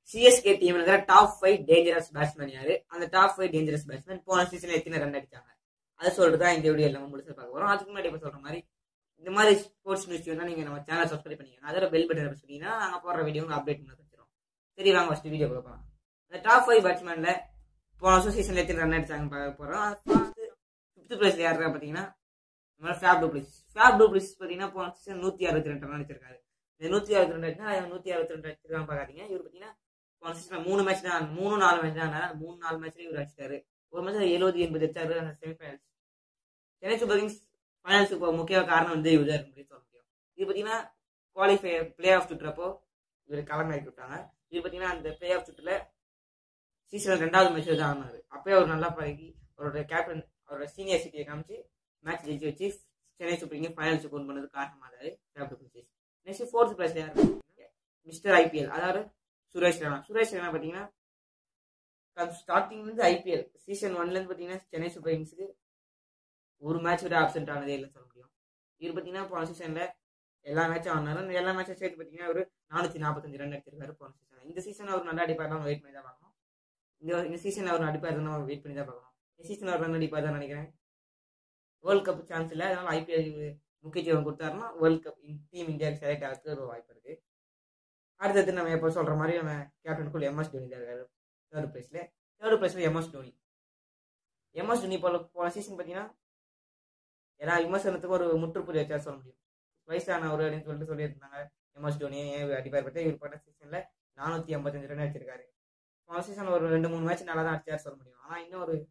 CSK team இருக்கிற top five dangerous batsman யாரு அந்த டாப் ஃபைவ் டேஞ்சரஸ் பேட்ஸ்மேன் போன சீசன்ல எத்தனை ரன் அடிச்சாங்க அதை சொல்லிட்டு தான் இந்த வீடியோ நம்ம முடிச்சு பார்க்க போறோம் அதுக்கு முன்னாடி இப்போ சொல்ற மாதிரி இந்த மாதிரி ஸ்போர்ட்ஸ் நியூஸ் வேணா நீங்க நம்ம சேனல் சப்ஸ்கிரைப் பண்ணிக்கோங்க அதோட பெல் பட்டன் சொன்னீங்கன்னா நாங்க போடுற வீடியோ அப்டேட் பண்ண வச்சிரும் சரி வாங்க ஃபர்ஸ்ட் வீடியோ பார்க்கலாம் இந்த டாப் ஃபைவ் பேட்ஸ்மேன்ல போன வருஷம் சீசன்ல எத்தனை ரன் அடிச்சாங்க பார்க்க போறோம் ஃபிஃப்த் பிளேஸ்ல யாருக்கா பாத்தீங்கன்னா நம்ம ஃபேப் டூப்ளிஸ் ஃபேப் டூப்ளிஸ் பாத்தீங்கன்னா போன சீசன் நூத்தி அறுபத்தி ரெண்டு ரன் அடிச்சிருக்காரு இந்த நூத்தி அறுபத்தி ரெண்டு அடிச்சா நூத்தி அறுபத்தி ரெண்டு அடிச்சிருக்காங்க பாக்காதீங்க இவர் பாத்தீங்கன்னா போன சீசன் மூணு மேட்ச் தான் மூணு நாலு மேட்ச் தான் ஆனாரு. மூணு நாலு மேட்ச்ல இவர் அடிச்சிட்டாரு ஒரு மேட்ச் எழுபது எண்பது அடிச்சாரு அந்த செமிஃபைனல்ஸ் சென்னை சூப்பர் கிங்ஸ் ஃபைனல்ஸுக்கு போக முக்கிய காரணம் வந்து இவர் தான் அப்படின்னு சொல்ல முடியும் இது பாத்தீங்கன்னா குவாலிஃபை பிளே ஆஃப் சுற்றுறப்போ இவர் களம் இறக்கி விட்டாங்க இது பாத்தீங்கன்னா அந்த பிளே ஆஃப் சுற்றுல சீசன் ரெண்டாவது மேட்ச் தான் ஆனாரு அப்பயே அவர் நல்லா பழகி அவரோட கேப்டன் அவரோட சீனியர் சிட்டியை காமிச்சு மேட்ச் ஜெயிச்சு வச்சு சென்னை சூப்பர் கிங் ஃபைனல்ஸ் கொண்டு பண்ணது காரணமாக கேப்டன் நெக்ஸ்ட் ஃபோர்த் பிளேஸ் யார் மிஸ்டர் ஐபிஎல் அதாவது சுரேஷ் ரெய்னா சுரேஷ் ரெய்னா பார்த்தீங்கன்னா ஸ்டார்டிங் வந்து ஐபிஎல் சீசன் ஒன்ல இருந்து பார்த்தீங்கன்னா சென்னை சூப்பர் கிங்ஸுக்கு ஒரு மேட்ச் விட ஆப்சென்ட் ஆனதே இல்லைன்னு சொல்ல முடியும் இவர் பார்த்தீங்கன்னா போன சீசன்ல எல்லா மேட்சும் ஆனாரு அந்த எல்லா மேட்சும் சேர்த்து பார்த்தீங்கன்னா ஒரு நானூற்றி நாற்பத்தஞ்சு ரன் எடுத்திருக்காரு போன சீசன் இந்த சீசன் அவர் நல்லா அடிப்பார் நம்ம வெயிட் பண்ணி தான் பார்க்கணும் இந்த இந்த சீசன் அவர் அடிப்பார் நம்ம வெயிட் பண்ணி தான் பார்க்கணும் இந்த சீசன் அவர் ரன் அடிப்பார் தான் நினைக்கிறேன் வேர்ல்ட் கப் சான்ஸ் இல்லை அதனால ஐபிஎல் முக்கியத்துவம் கொடுத்தாருன்னா வேர்ல்ட் கப் டீம் இந்தியாவுக்கு செலக்ட் ஆகிறதுக்கு ஒரு வாய்ப்பு இருக்கு அடுத்தது நம்ம எப்போ சொல்ற மாதிரி நம்ம கேப்டன் கூல் எம்எஸ் தோனி தான் இருக்காரு தேர்ட் பிளேஸ்ல தேர்ட் பிளேஸ்ல எம்எஸ் தோனி எம்எஸ் தோனி போல போன சீசன் பார்த்தீங்கன்னா எல்லா விமர்சனத்துக்கும் ஒரு முற்றுப்புள்ளி வச்சா சொல்ல முடியும் வயசானவர் அப்படின்னு சொல்லிட்டு சொல்லியிருந்தாங்க எம்எஸ் தோனி ஏன் அடிப்பார் பற்றி இவர் பண்ண சீசன்ல நானூற்றி ஐம்பத்தஞ்சு ரன் அடிச்சிருக்காரு போன சீசன் ஒரு ரெண்டு மூணு மேட்ச் நல்லா தான் அடிச்சார் சொல்ல முடியும் ஆனால் இன்னும் ஒரு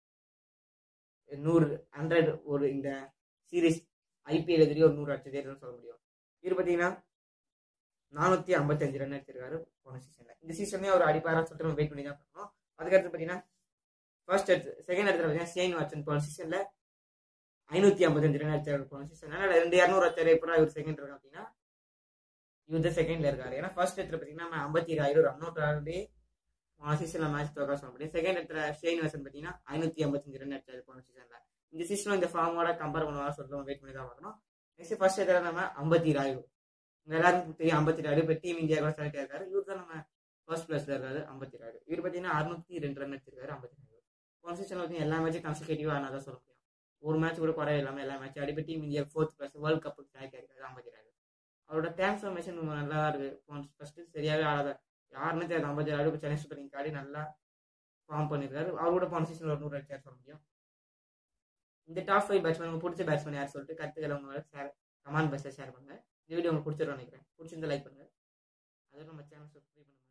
நூறு ஹண்ட்ரட் ஒரு இந்த சீரீஸ் ஐபிஎல் எதிரி ஒரு நூறு அடிச்சதே சொல்ல முடியும் இவர் பார்த்தீங்கன்னா நானூற்றி ஐம்பத்தஞ்சு ரன் அடிச்சிருக்காரு போன சீசனில் இந்த சீசன்லேயே அவர் அடிப்பாரா சொல்லிட்டு நம்ம வெயிட் பண்ணி தான் பார்க்கணும் அதுக்கடுத்து பார்த்தீங்கன்னா ஃபர்ஸ்ட் எடுத்து செகண்ட் இடத்துல பார்த்தீங்கன்னா ஷேன் வாட்சன் போன சீசனில் ஐநூற்றி ஐம்பத்தஞ்சு ரன் அடிச்சாரு போன சீசன் அதனால ரெண்டு இரநூறு அடிச்சாரு எப்போ இவர் செகண்ட் இருக்கா அப்படின்னா இவர் தான் செகண்ட்ல இருக்காரு ஏன்னா ஃபர்ஸ்ட் இடத்துல பார்த்தீங்கன்னா நம்ம ஐம்பத்தி ஆயிரம் ரன் அவுட் ஆகுது போன சீசன்ல மேட்ச் தோக்கா சொல்ல முடியும் செகண்ட் இடத்துல ஷேன் வாட்சன் பார்த்தீங்கன்னா ஐநூற்றி ஐம்பத்தஞ்சு ரன் அடிச்சாரு போன சீசன்ல இந்த சீசனும் இந்த ஃபார்மோட கம்பேர் பண்ணுவாங்க சொல்லிட்டு நம்ம வெயிட் பண்ணி தான் பார்க்கணும் நெக்ஸ்ட் ஃபர்ஸ்ட் இடத்துல நம்ம ஐம்பத்தி ராயு உங்க எல்லாருக்கும் தெரியும் ஐம்பத்தி ராயு இப்போ டீம் இந்தியா கூட செலக்ட் ஆயிருக்காரு இவர் தான் நம்ம ஃபர்ஸ்ட் பிளேஸ்ல இருக்காரு ஐம்பத்தி ராயு இவர் பார்த்தீங்கன்னா அறுநூத்தி ரெண்டு ரன் அடிச்சிருக்காரு ஐம்பத்தி ராயு போன சீசன்ல பார்த்தீங்கன்னா எல்லா மேட்சும் கன்சிகேட்டிவா ஆனாதான் சொல்ல முடியும் ஒரு மேட்ச் கூட குறைய இல்லாமல் எல்லா மேட்ச் அடிப்படை team India fourth place world கப்புக்கு செலக்ட் ஆயிருக்காரு ஐம்பத்தி ராயு அவரோட டிரான்ஸ்ஃபர்மேஷன் நல்லா தான் இருக்கு போன ஃபர்ஸ்ட் சரியாவே ஆடாத யாருன்னு தெரியாது ஐம்பத்தி ராயு இப்போ சென்னை சூப்பர் கிங் ஆடி நல்லா ஃபார்ம் பண்ணியிருக்காரு அவரோட போன சீசன் ஒரு நூறு அடிச்சார் சொல்ல முடியும் இந்த டாப் ஃபைவ் பேட்ஸ்மேன் உங்களுக்கு பிடிச்ச பேட்ஸ்மேன் யார் சொல்லிட்டு கருத்துக்களை உங்களோட ஷேர் கமெண்ட் பாக்ஸில் ஷேர் பண்ணுங்க இந்த வீடியோ உங்களுக்கு பிடிச்சிருன்னு நினைக்கிறேன் பிடிச்சிருந்தா லைக் பண்ணுங்க அதோட நம்ம சேனல் சப்ஸ்கிரைப் பண்ணுங்க